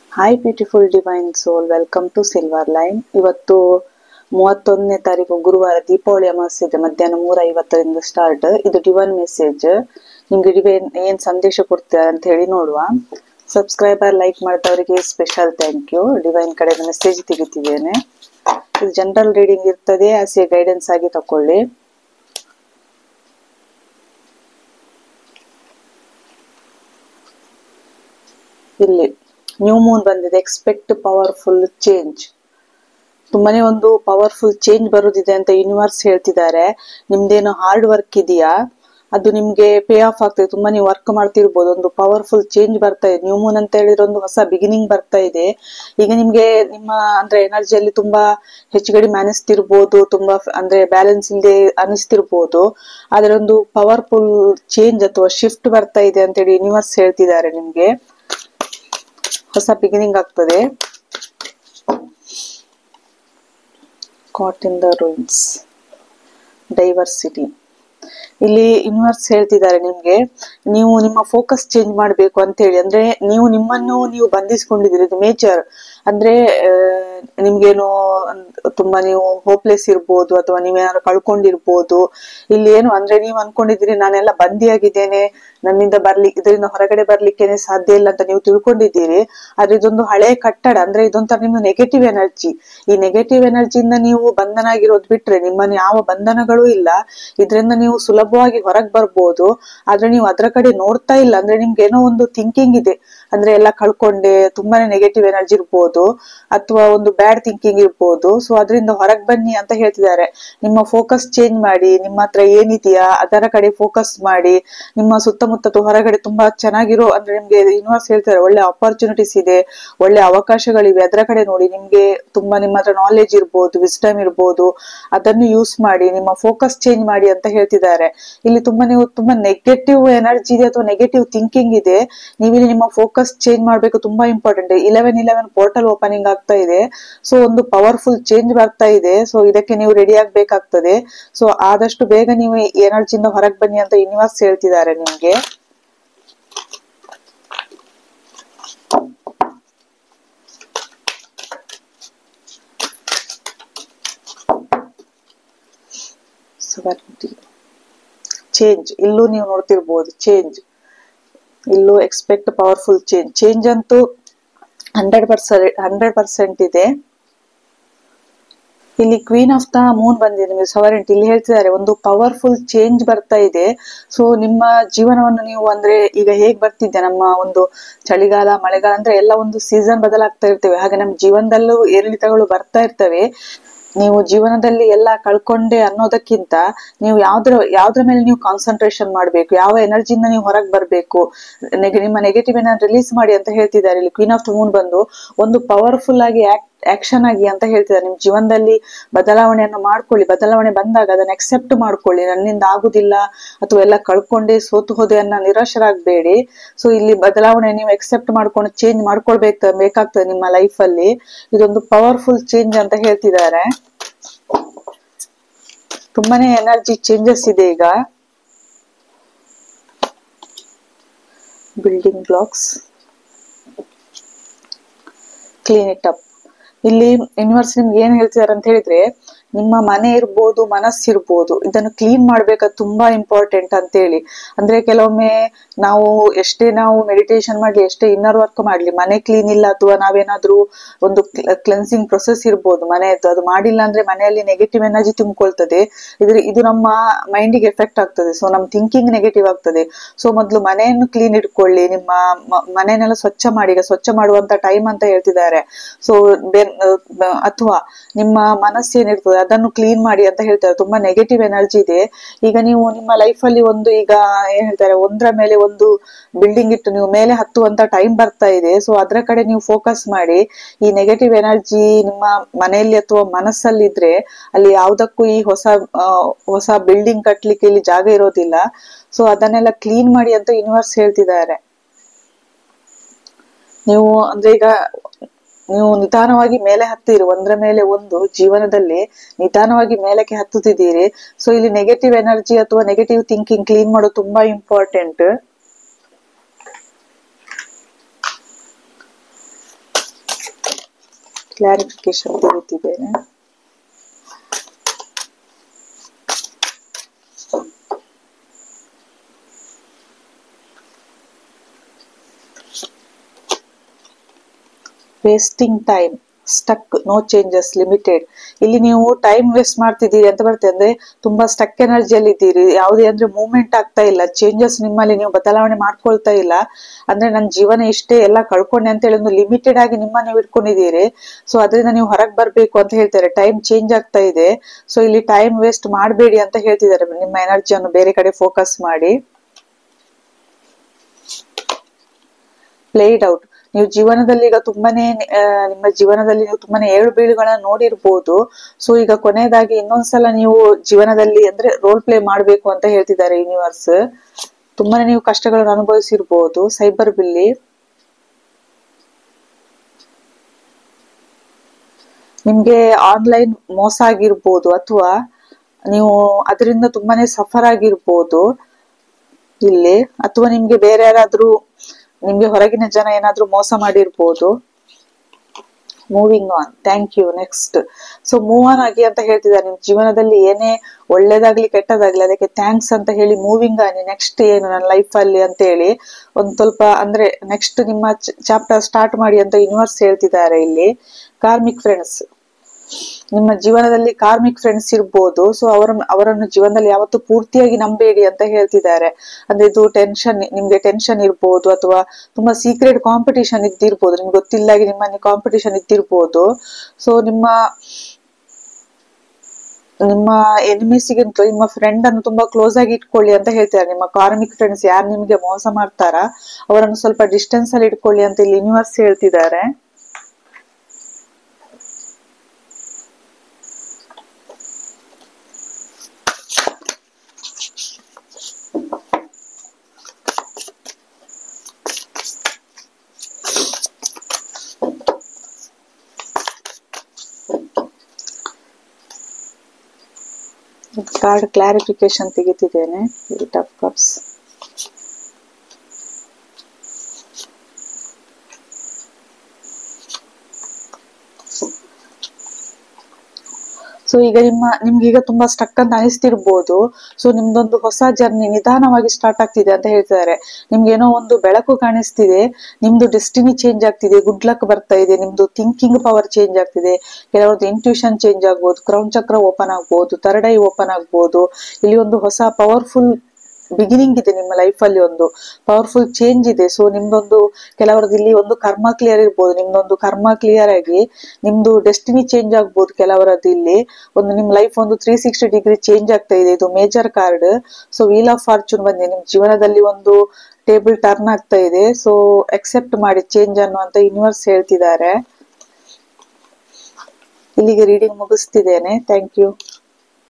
hi beautiful divine soul welcome to silver line ಇವತ್ತು ಮೂವತ್ತೊಂದನೇ ತಾರೀಕು ಗುರುವಾರ ದೀಪಾವಳಿ ಅಮಾವಾಸ್ಯೆ ಇದೆ ಮಧ್ಯಾಹ್ನ ಮೂರ ಐವತ್ತರಿಂದ ಸ್ಟಾರ್ಟ್ ಇದು ಡಿವೈನ್ ಮೆಸೇಜ್ ನಿಮ್ಗೆ ಡಿವೈನ್ ಏನ್ ಸಂದೇಶ ಕೊಡ್ತಾರೆ ಅಂತ ಹೇಳಿ ನೋಡುವ ಸಬ್ಸ್ಕ್ರೈಬರ್ ಲೈಕ್ ಮಾಡಿದವರಿಗೆ ಸ್ಪೆಷಲ್ ಥ್ಯಾಂಕ್ ಯು ಡಿವೈನ್ ಕಡೆ ಮೆಸೇಜ್ ತೆಗಿತಿದ್ದೇನೆ ಇದು ಜನರಲ್ ರೀಡಿಂಗ್ ಇರ್ತದೆ ಆಸ್ ಎ ಗೈಡೆನ್ಸ್ ಆಗಿ ತಕೊಳ್ಳಿ ಇಲ್ಲಿ ನ್ಯೂ ಮೂನ್ ಬಂದಿದೆ ಎಕ್ಸ್ಪೆಕ್ಟ್ ಪವರ್ಫುಲ್ ಚೇಂಜ್ ತುಂಬಾನೇ ಒಂದು ಪವರ್ಫುಲ್ ಚೇಂಜ್ ಬರುದಿದೆ ಅಂತ ಯೂನಿವರ್ಸ್ ಹೇಳ್ತಿದ್ದಾರೆ ನಿಮ್ದೇನು ಹಾರ್ಡ್ ವರ್ಕ್ ಇದೆಯಾ ಅದು ನಿಮ್ಗೆ ಪೇ ಆಫ್ ಆಗ್ತದೆ ತುಂಬಾ ನೀವು ವರ್ಕ್ ಮಾಡ್ತಿರ್ಬೋದು ಒಂದು ಪವರ್ಫುಲ್ ಚೇಂಜ್ ಬರ್ತಾ ಇದೆ ನ್ಯೂ ಮೂನ್ ಅಂತ ಹೇಳಿದ್ರೆ ಒಂದು ಹೊಸ ಬಿಗಿನಿಂಗ್ ಬರ್ತಾ ಇದೆ ಈಗ ನಿಮ್ಗೆ ನಿಮ್ಮ ಅಂದ್ರೆ ಎನರ್ಜಿಯಲ್ಲಿ ತುಂಬಾ ಹೆಚ್ಚು ಕಡಿಮೆ ಅನಿಸ್ತಿರ್ಬೋದು ತುಂಬಾ ಫ- ಅಂದ್ರೆ ಬ್ಯಾಲೆನ್ಸ್ ಇಲ್ಲದೆ ಅನಿಸ್ತಿರ್ಬೋದು ಆದ್ರೆ ಒಂದು ಪವರ್ಫುಲ್ ಚೇಂಜ್ ಅಥವಾ ಶಿಫ್ಟ್ ಬರ್ತಾ ಇದೆ ಅಂತೇಳಿ ಯೂನಿವರ್ಸ್ ಹೇಳ್ತಿದ್ದಾರೆ ನಿಮ್ಗೆ ಹೊಸ ಬಿಗಿನಿಂಗ್ ಆಗ್ತದೆ caught in the rooms diversity ಇಲ್ಲಿ ಯೂನಿವರ್ಸ್ ಹೇಳ್ತಿದ್ದಾರೆ ನಿಮ್ಗೆ ನೀವು ನಿಮ್ಮ ಫೋಕಸ್ ಚೇಂಜ್ ಮಾಡಬೇಕು ಅಂತ ಹೇಳಿ ಅಂದ್ರೆ ನೀವು ನಿಮ್ಮನ್ನು ನೀವು ಬಂಧಿಸ್ಕೊಂಡಿದ್ದೀರಿ ಇದು ಮೇಜರ್ ಅಂದ್ರೆ ಆ, ನಿಮ್ಗೇನು ಅಂದ್- ತುಂಬಾ ನೀವು ಹೋಪ್ಲೆಸ್ ಇರ್ಬೋದು ಅಥವಾ ನೀವೇನಾದ್ರು ಕಳ್ಕೊಂಡಿರ್ಬೋದು ಇಲ್ಲಿ ಏನು ಅಂದ್ರೆ ನೀವು ಅನ್ಕೊಂಡಿದ್ದೀರಿ ನಾನೆಲ್ಲ ಬಂದಿಯಾಗಿದ್ದೇನೆ ನನ್ನಿಂದ ಬರ್ಲಿ ಇದರಿಂದ ಹೊರಗಡೆ ಬರ್ಲಿಕ್ಕೇನೆ ಸಾಧ್ಯ ಇಲ್ಲ ಅಂತ ನೀವು ತಿಳ್ಕೊಂಡಿದ್ದೀರಿ ಆದ್ರೆ ಇದೊಂದು ಹಳೆ ಕಟ್ಟಡ ಅಂದ್ರೆ ಇದೊಂಥರ ನಿಮ್ಮ ನೆಗೆಟಿವ್ ಎನರ್ಜಿ ಈ ನೆಗೆಟಿವ್ ಎನರ್ಜಿಯಿಂದ ನೀವು ಬಂಧನಾಗಿರೋದು ಬಿಟ್ರೆ ನಿಮ್ಮನ್ನ ಯಾವ ಬಂಧನಗಳು ಇಲ್ಲ ಇದರಿಂದ ನೀವು ಸುಲಭವಾಗಿ ಹೊರಗ್ ಬರ್ಬೋದು ಆದ್ರೆ ನೀವು ಅದ್ರ ಕಡೆ ನೋಡ್ತಾ ಇಲ್ಲ ಅಂದ್ರೆ ನಿಮ್ಗೆ ಏನೋ ಒಂದು ಥಿಂಕಿಂಗ್ ಇದೆ ಅಂದ್ರೆ ಎಲ್ಲ ಕಳ್ಕೊಂಡೆ ತುಂಬಾನೇ ನೆಗೆಟಿವ್ ಎನರ್ಜಿ ಇರ್ಬೋದು ಅಥವಾ ಒಂದು ಬ್ಯಾಡ್ ಥಿಂಕಿಂಗ್ ಇರ್ಬೋದು ಸೊ ಅದರಿಂದ ಹೊರಗ್ ಬನ್ನಿ ಅಂತ ಹೇಳ್ತಿದ್ದಾರೆ ನಿಮ್ಮ ಫೋಕಸ್ ಚೇಂಜ್ ಮಾಡಿ ನಿಮ್ಮ ಹತ್ರ ಏನಿದೆಯಾ ಅದರ ಕಡೆ ಫೋಕಸ್ ಮಾಡಿ ನಿಮ್ಮ ಸುತ್ತಮುತ್ತ ತು- ಹೊರಗಡೆ ತುಂಬಾ ಚೆನ್ನಾಗಿರೋ ಅಂದ್ರೆ ನಿಮ್ಗೆ ಯೂನಿವರ್ಸ್ ಹೇಳ್ತಾರೆ ಒಳ್ಳೆ ಆಪರ್ಚುನಿಟೀಸ್ ಇದೆ ಒಳ್ಳೆ ಅವಕಾಶಗಳಿವೆ ಅದರ ಕಡೆ ನೋಡಿ ನಿಮ್ಗೆ ತುಂಬಾ ನಿಮ್ಮ ಹತ್ರ ನಾಲೆಜ್ ಇರ್ಬೋದು ವಿಸ್ಡಮ್ ಇರ್ಬೋದು ಅದನ್ನು ಯೂಸ್ ಮಾಡಿ ನಿಮ್ಮ ಫೋಕಸ್ ಚೇಂಜ್ ಮಾಡಿ ಅಂತ ಹೇಳ್ತಿದ್ದಾರೆ ಇಲ್ಲಿ ತುಂಬಾ ನೀವು ತುಂಬಾ ನೆಗೆಟಿವ್ ಎನರ್ಜಿ ಇದೆ ಅಥವಾ ನೆಗೆಟಿವ್ ಥಿಂಕಿಂಗ್ ಇದೆ ನೀವಿಲ್ಲಿ ನಿಮ್ಮ ಫೋಕಸ್ ಚೇಂಜ್ ಮಾಡ್ಬೇಕು ತುಂಬಾ important eleven eleven portal opening ಆಗ್ತಾ ಇದೆ ಸೊ ಒಂದು ಪವರ್ಫುಲ್ ಚೇಂಜ್ ಬರ್ತಾ ಇದೆ ಸೊ ಇದಕ್ಕೆ ನೀವು ರೆಡಿ ಆಗ್ಬೇಕಾಗ್ತದೆ ಸೊ ಆದಷ್ಟು ಬೇಗ ನೀವು ಈ ಎನರ್ಜಿಯಿಂದ ಹೊರಗೆ ಬನ್ನಿ ಅಂತ ಯೂನಿವರ್ಸ್ ಹೇಳ್ತಿದ್ದಾರೆ ನಿಮ್ಗೆ ಚೇಂಜ್ ಇಲ್ಲೂ ನೀವು ನೋಡ್ತಿರ್ಬೋದು ಚೇಂಜ್ ಇಲ್ಲೂ ಎಕ್ಸ್ಪೆಕ್ಟ್ ಪವರ್ಫುಲ್ ಚೇಂಜ್ ಚೇಂಜ್ ಅಂತೂ ಹಂಡ್ರೆಡ್ ಪರ್ಸೆಂಟ್ ಹಂಡ್ರೆಡ್ ಪರ್ಸೆಂಟ್ ಇದೆ ಇಲ್ಲಿ ಕ್ವೀನ್ ಆಫ್ ದ ಮೂನ್ ಬಂದಿದೆ ನಿಮಗೆ ಸವರೆಂಟ್ ಇಲ್ಲಿ ಹೇಳ್ತಿದ್ದಾರೆ ಒಂದು ಪವರ್ಫುಲ್ ಚೇಂಜ್ ಬರ್ತಾ ಇದೆ ಸೊ ನಿಮ್ಮ ಜೀವನವನ್ನು ನೀವು ಅಂದ್ರೆ ಈಗ ಹೇಗ್ ಬರ್ತಿದ್ದೆ ನಮ್ಮ ಒಂದು ಚಳಿಗಾಲ ಮಳೆಗಾಲ ಅಂದ್ರೆ ಎಲ್ಲ ಒಂದು ಸೀಸನ್ ಬದಲಾಗ್ತಾ ಇರ್ತೇವೆ ಹಾಗೆ ನಮ್ಮ ಜೀವನದಲ್ಲೂ ಏರಿಳಿತಗಳು ಬರ್ತಾ ಇರ್ತವೆ ನೀವು ಜೀವನದಲ್ಲಿ ಎಲ್ಲ ಕಳ್ಕೊಂಡೆ ಅನ್ನೋದಕ್ಕಿಂತ ನೀವು ಯಾವ್ದ್ರ ಯಾವ್ದ್ರ ಮೇಲೆ ನೀವು ಕಾನ್ಸಂಟ್ರೇಷನ್ ಮಾಡ್ಬೇಕು ಯಾವ ಎನರ್ಜಿಯಿಂದ ನೀವು ಹೊರಗೆ ಬರ್ಬೇಕು ನೆಗೆ ನಿಮ್ಮ ನೆಗೆಟಿವ್ ಎನರ್ಜಿ ರಿಲೀಸ್ ಮಾಡಿ ಅಂತ ಹೇಳ್ತಿದ್ದಾರೆ ಇಲ್ಲಿ ಕ್ವೀನ್ ಆಫ್ ದ ಮೂನ್ ಬಂದು ಒಂದು ಪವರ್ಫುಲ್ ಆಗಿ ಆಕ್ಷನ್ ಆಗಿ ಅಂತ ಹೇಳ್ತಿದ್ದಾರೆ ನಿಮ್ ಜೀವನದಲ್ಲಿ ಬದಲಾವಣೆಯನ್ನು ಮಾಡ್ಕೊಳ್ಳಿ ಬದಲಾವಣೆ ಬಂದಾಗ ಅದನ್ನ ಅಕ್ಸೆಪ್ಟ್ ಮಾಡ್ಕೊಳ್ಳಿ ನನ್ನಿಂದ ಆಗುದಿಲ್ಲ ಅಥವಾ ಎಲ್ಲ ಕಳ್ಕೊಂಡೆ ಸೋತು ಹೋದೆ ಅನ್ನೋ ನಿರಾಶರಾಗಬೇಡಿ ಸೊ ಇಲ್ಲಿ ಬದಲಾವಣೆ ನೀವು ಅಕ್ಸೆಪ್ಟ್ ಮಾಡ್ಕೊಂಡು ಚೇಂಜ್ ಮಾಡ್ಕೊಳ್ಬೇಕು ಬೇಕಾಗ್ತದೆ ನಿಮ್ಮ ಲೈಫ್ ಅಲ್ಲಿ ಇದೊಂದು ಪವರ್ಫುಲ್ ಚೇಂಜ್ ಅಂತ ಹೇಳ್ತಿದ್ದಾರೆ ತುಂಬಾನೇ ಎನರ್ಜಿ ಚೇಂಜಸ್ ಇದೆ ಈಗ building blocks clean it up ಇಲ್ಲಿ ಯೂನಿವರ್ಸ್ ನಿಮ್ಗೆ ಏನ್ ಹೇಳ್ತಿದಾರೆ ಅಂತ ಹೇಳಿದ್ರೆ ನಿಮ್ಮ ಮನೆ ಇರ್ಬೋದು ಮನಸ್ಸಿರ್ಬೋದು ಇದನ್ನು ಕ್ಲೀನ್ ಮಾಡ್ಬೇಕಾದ್ ತುಂಬಾ ಇಂಪಾರ್ಟೆಂಟ್ ಅಂತ ಹೇಳಿ ಅಂದ್ರೆ ಕೆಲವೊಮ್ಮೆ ನಾವು ಎಷ್ಟೇ ನಾವು ಮೆಡಿಟೇಷನ್ ಮಾಡ್ಲಿ ಎಷ್ಟೇ ಇನ್ನರ್ ವರ್ಕ್ ಮಾಡ್ಲಿ ಮನೆ ಕ್ಲೀನ್ ಇಲ್ಲ ಅಥವಾ ನಾವೇನಾದ್ರೂ ಒಂದು ಕ್ಲೆನ್ಸಿಂಗ್ ಪ್ರೊಸೆಸ್ ಇರ್ಬೋದು ಮನೆಯದ್ದು ಅದು ಮಾಡಿಲ್ಲ ಅಂದ್ರೆ ಮನೆಯಲ್ಲಿ ನೆಗೆಟಿವ್ ಎನರ್ಜಿ ತುಂಬಿಕೊಳ್ತದೆ ಇದ್ರ ಇದು ನಮ್ಮ ಮೈಂಡಿಗೆ ಎಫೆಕ್ಟ್ ಆಗ್ತದೆ ಸೊ ನಮ್ಮ ಥಿಂಕಿಂಗ್ ನೆಗೆಟಿವ್ ಆಗ್ತದೆ ಸೊ ಮೊದಲು ಮನೆಯನ್ನು ಕ್ಲೀನ್ ಇಟ್ಕೊಳ್ಳಿ ನಿಮ್ಮ ಮ- ಮನೆಯನ್ನೆಲ್ಲ ಸ್ವಚ್ಛ ಮಾಡಿ ಈಗ ಸ್ವಚ್ಛ ಮಾಡುವಂತ ಟೈಮ್ ಅಂತ ಹೇಳ್ತಿದ್ದಾರೆ ಸೊ ಅಥವಾ ನಿಮ್ಮ ಮನಸ್ಸು ಏನಿರ್ತದೆ ಅದನ್ನು ಕ್ಲೀನ್ ಮಾಡಿ ಅಂತ ಹೇಳ್ತಾರೆ ತುಂಬಾ ನೆಗೆಟಿವ್ ಎನರ್ಜಿ ಇದೆ ಈಗ ನೀವು ನಿಮ್ಮ ಲೈಫ್ ಅಲ್ಲಿ ಒಂದು ಈಗ ಏನ್ ಹೇಳ್ತಾರೆ ಒಂದ್ರ ಮೇಲೆ ಒಂದು ಬಿಲ್ಡಿಂಗ್ ಇಟ್ಟು ನೀವು ಮೇಲೆ ಹತ್ತುವಂತ ಟೈಮ್ ಬರ್ತಾ ಇದೆ ಸೊ ಅದ್ರ ಕಡೆ ನೀವು ಫೋಕಸ್ ಮಾಡಿ ಈ ನೆಗೆಟಿವ್ ಎನರ್ಜಿ ನಿಮ್ಮ ಮನೆಯಲ್ಲಿ ಅಥವಾ ಮನಸ್ಸಲ್ಲಿ ಇದ್ರೆ ಅಲ್ಲಿ ಯಾವ್ದಕ್ಕೂ ಈ ಹೊಸ ಆ, ಹೊಸ ಬಿಲ್ಡಿಂಗ್ ಕಟ್ಲಿಕ್ಕೆ ಇಲ್ಲಿ ಜಾಗ ಇರೋದಿಲ್ಲ ಸೊ ಅದನ್ನೆಲ್ಲ ಕ್ಲೀನ್ ಮಾಡಿ ಅಂತ ಯೂನಿವರ್ಸ್ ಹೇಳ್ತಿದ್ದಾರೆ ನೀವು ಅಂದ್ರೆ ಈಗ ನೀವು ನಿಧಾನವಾಗಿ ಮೇಲೆ ಹತ್ತಿರಿ ಒಂದ್ರ ಮೇಲೆ ಒಂದು ಜೀವನದಲ್ಲಿ ನಿಧಾನವಾಗಿ ಮೇಲಕ್ಕೆ ಹತ್ತುತ್ತಿದ್ದೀರಿ ಸೊ ಇಲ್ಲಿ ನೆಗೆಟಿವ್ ಎನರ್ಜಿ ಅಥವಾ ನೆಗೆಟಿವ್ ಥಿಂಕಿಂಗ್ ಕ್ಲೀನ್ ಮಾಡೋದು ತುಂಬಾ ಇಂಪಾರ್ಟೆಂಟ್ ಕ್ಲಾರಿಫಿಕೇಶನ್ ತೆಗಿತಿದ್ದೇನೆ wasting time stuck no changes limited ಇಲ್ಲಿ ನೀವು ಟೈಮ್ ವೇಸ್ಟ್ ಮಾಡ್ತಿದ್ದೀರಿ ಅಂತ ಬರುತ್ತೆ ಅಂದ್ರೆ ತುಂಬಾ ಸ್ಟಕ್ ಎನರ್ಜಿಯಲ್ಲಿ ಇದ್ದೀರಿ ಯಾವುದೇ ಅಂದ್ರೆ ಮೂವ್ಮೆಂಟ್ ಆಗ್ತಾ ಇಲ್ಲ ಚೇಂಜಸ್ ನಿಮ್ಮಲ್ಲಿ ನೀವು ಬದಲಾವಣೆ ಮಾಡ್ಕೊಳ್ತಾ ಇಲ್ಲ ಅಂದ್ರೆ ನನ್ನ ಜೀವನ ಇಷ್ಟೇ ಎಲ್ಲ ಕಳ್ಕೊಂಡೆ ಅಂತ ಹೇಳಿ ಒಂದು ಲಿಮಿಟೆಡ್ ಆಗಿ ನಿಮ್ಮ ನೀವು ಇಟ್ಕೊಂಡಿದ್ದೀರಿ ಸೊ ಅದರಿಂದ ನೀವು ಹೊರಗೆ ಬರ್ಬೇಕು ಅಂತ ಹೇಳ್ತಾರೆ ಟೈಮ್ ಚೇಂಜ್ ಆಗ್ತಾ ಇದೆ ಸೊ ಇಲ್ಲಿ ಟೈಮ್ ವೇಸ್ಟ್ ಮಾಡಬೇಡಿ ಅಂತ ಹೇಳ್ತಿದ್ದಾರೆ ನಿಮ್ಮ ಎನರ್ಜಿಯನ್ನು ಬೇರೆ ಕಡೆ ಫೋಕಸ್ ಮಾಡಿ ಪ್ಲೇಡ್ ಔಟ್ ನೀವು ಜೀವನದಲ್ಲಿ ಈಗ ತುಂಬಾನೇ ಆ, ನಿಮ್ಮ ಜೀವನದಲ್ಲಿ ನೀವು ತುಂಬಾನೇ ಏಳು ಬೀಳುಗಳನ್ನ ನೋಡಿರ್ಬೋದು ಸೊ ಈಗ ಕೊನೆಯದಾಗಿ ಇನ್ನೊಂದ್ಸಲ ನೀವು ಜೀವನದಲ್ಲಿ ಅಂದ್ರೆ ರೋಲ್ ಪ್ಲೇ ಮಾಡ್ಬೇಕು ಅಂತ ಹೇಳ್ತಿದ್ದಾರೆ ಯೂನಿವರ್ಸ್ ತುಂಬಾನೇ ನೀವು ಕಷ್ಟಗಳನ್ನು ಅನುಭವಿಸಿರ್ಬೋದು ಸೈಬರ್ ಬಿಲ್ಲಿ ನಿಮ್ಗೆ ಆನ್ಲೈನ್ ಮೋಸ ಆಗಿರ್ಬೋದು ಅಥವಾ ನೀವು ಅದರಿಂದ ತುಂಬಾನೇ ಸಫರ್ ಆಗಿರ್ಬೋದು ಇಲ್ಲಿ ಅಥವಾ ನಿಮ್ಗೆ ಬೇರೆ ಯಾರಾದ್ರೂ ನಿಮ್ಗೆ ಹೊರಗಿನ ಜನ ಏನಾದ್ರೂ ಮೋಸ ಮಾಡಿರ್ಬೋದು moving on thank you next so move on ಆಗಿ ಅಂತ ಹೇಳ್ತಿದ್ದಾರೆ ನಿಮ್ ಜೀವನದಲ್ಲಿ ಏನೇ ಒಳ್ಳೇದಾಗ್ಲಿ ಕೆಟ್ಟದಾಗ್ಲಿ ಅದಕ್ಕೆ ಥ್ಯಾಂಕ್ಸ್ ಅಂತ ಹೇಳಿ ಮೂವಿಂಗ್ ಆನಿ ನೆಕ್ಸ್ಟ್ ಏನು ನನ್ನ ಲೈಫ್ ಅಲ್ಲಿ ಅಂತ ಹೇಳಿ ಒಂದ್ ಸ್ವಲ್ಪ ಅಂದ್ರೆ ನೆಕ್ಸ್ಟ್ ನಿಮ್ಮ ಚಾಪ್ಟರ್ ಸ್ಟಾರ್ಟ್ ಮಾಡಿ ಅಂತ ಯೂನಿವರ್ಸ್ ಹೇಳ್ತಿದ್ದಾರೆ ಇಲ್ಲಿ ಕಾರ್ಮಿಕ್ ಫ್ರೆಂಡ್ಸ್ ನಿಮ್ಮ ಜೀವನದಲ್ಲಿ ಕಾರ್ಮಿಕ್ ಫ್ರೆಂಡ್ಸ್ ಇರ್ಬೋದು ಸೊ ಅವರ ಅವರನ್ನು ಜೀವನದಲ್ಲಿ ಯಾವತ್ತೂ ಪೂರ್ತಿಯಾಗಿ ನಂಬೇಡಿ ಅಂತ ಹೇಳ್ತಿದ್ದಾರೆ ಅಂದ್ರೆ ಇದು ಟೆನ್ಷನ್ ನಿಮ್ಗೆ ಟೆನ್ಷನ್ ಇರ್ಬೋದು ಅಥವಾ ತುಂಬಾ ಸೀಕ್ರೆಟ್ ಕಾಂಪಿಟಿಷನ್ ಇದ್ದಿರ್ಬೋದು ನಿಮ್ಗೆ ಗೊತ್ತಿಲ್ಲಾಗಿ ನಿಮ್ಮಲ್ಲಿ ಕಾಂಪಿಟಿಷನ್ ಇದ್ದಿರ್ಬೋದು ಸೊ ನಿಮ್ಮ ನಿಮ್ಮ ಎನಿಮೀಸಿಗಿಂತ ನಿಮ್ಮ ಫ್ರೆಂಡ್ ಅನ್ನು ತುಂಬಾ ಕ್ಲೋಸ್ ಆಗಿ ಇಟ್ಕೊಳ್ಳಿ ಅಂತ ಹೇಳ್ತಾರೆ ನಿಮ್ಮ ಕಾರ್ಮಿಕ್ ಫ್ರೆಂಡ್ಸ್ ಯಾರು ನಿಮ್ಗೆ ಮೋಸ ಮಾಡ್ತಾರಾ ಅವರನ್ನು ಸ್ವಲ್ಪ ಡಿಸ್ಟೆನ್ಸ್ ಅಲ್ಲಿ ಇಟ್ಕೊಳ್ಳಿ ಅಂತ ಇಲ್ಲಿ ಯೂನಿವರ್ಸ್ ಹೇಳ್ತಿದ್ದಾರೆ ಕಾರ್ಡ್ ಕ್ಲಾರಿಫಿಕೇಶನ್ ತೆಗಿತಿದ್ದೇನೆ ಏಟ್ ಆಫ್ ಕಪ್ಸ್ ಸೊ ಈಗ ನಿಮ್ಮ ನಿಮ್ಗೆ ಈಗ ತುಂಬಾ ಸ್ಟಕ್ ಅಂತ ಅನಿಸ್ತಿರ್ಬೋದು ಸೊ ನಿಮ್ದೊಂದು ಹೊಸ ಜರ್ನಿ ನಿಧಾನವಾಗಿ ಸ್ಟಾರ್ಟ್ ಆಗ್ತಿದೆ ಅಂತ ಹೇಳ್ತಿದ್ದಾರೆ ನಿಮ್ಗೆ ಏನೋ ಒಂದು ಬೆಳಕು ಕಾಣಿಸ್ತಿದೆ ನಿಮ್ದು ಡೆಸ್ಟಿನಿ ಚೇಂಜ್ ಆಗ್ತಿದೆ ಗುಡ್ ಲಕ್ ಬರ್ತಾ ಇದೆ ನಿಮ್ದು ಥಿಂಕಿಂಗ್ ಪವರ್ ಚೇಂಜ್ ಆಗ್ತಿದೆ ಕೆಲವರದ್ದು ಇಂಟ್ಯೂಷನ್ ಚೇಂಜ್ ಆಗ್ಬೋದು ಕ್ರೌನ್ ಚಕ್ರ ಓಪನ್ ಆಗ್ಬೋದು ಥರ್ಡ್ ಐ ಓಪನ್ ಆಗ್ಬೋದು ಇಲ್ಲಿ ಒಂದು ಹೊಸ ಪವರ್ಫುಲ್ ಬಿಗಿನಿಂಗ್ ಇದೆ ನಿಮ್ಮ ಲೈಫ್ ಅಲ್ಲಿ ಒಂದು ಪವರ್ಫುಲ್ ಚೇಂಜ್ ಇದೆ ಸೊ ನಿಮ್ದೊಂದು ಕೆಲವರದ್ದು ಇಲ್ಲಿ ಒಂದು ಕರ್ಮ ಕ್ಲಿಯರ್ ಇರ್ಬೋದು ನಿಮ್ದೊಂದು ಕರ್ಮ ಕ್ಲಿಯರ್ ಆಗಿ ನಿಮ್ದು ಡೆಸ್ಟಿನಿ ಚೇಂಜ್ ಆಗ್ಬೋದು ಕೆಲವರದ್ದು ಇಲ್ಲಿ ಒಂದು ನಿಮ್ ಲೈಫ್ ಒಂದು ತ್ರೀ ಸಿಕ್ಸ್ಟಿ ಡಿಗ್ರಿ ಚೇಂಜ್ ಆಗ್ತಾ ಇದೆ ಇದು major card so wheel of fortune ಬಂದಿದೆ ನಿಮ್ ಜೀವನದಲ್ಲಿ ಒಂದು ಟೇಬಲ್ ಟರ್ನ್ ಆಗ್ತಾ ಇದೆ ಸೊ ಅಕ್ಸೆಪ್ಟ್ ಮಾಡಿ ಚೇಂಜ್ ಅನ್ನು ಅಂತ ಯೂನಿವರ್ಸ್ ಹೇಳ್ತಿದ್ದಾರೆ ಇಲ್ಲಿಗೆ ರೀಡಿಂಗ್ ಮುಗಿಸ್ತಿದ್ದೇನೆ ಥ್ಯಾಂಕ್ ಯು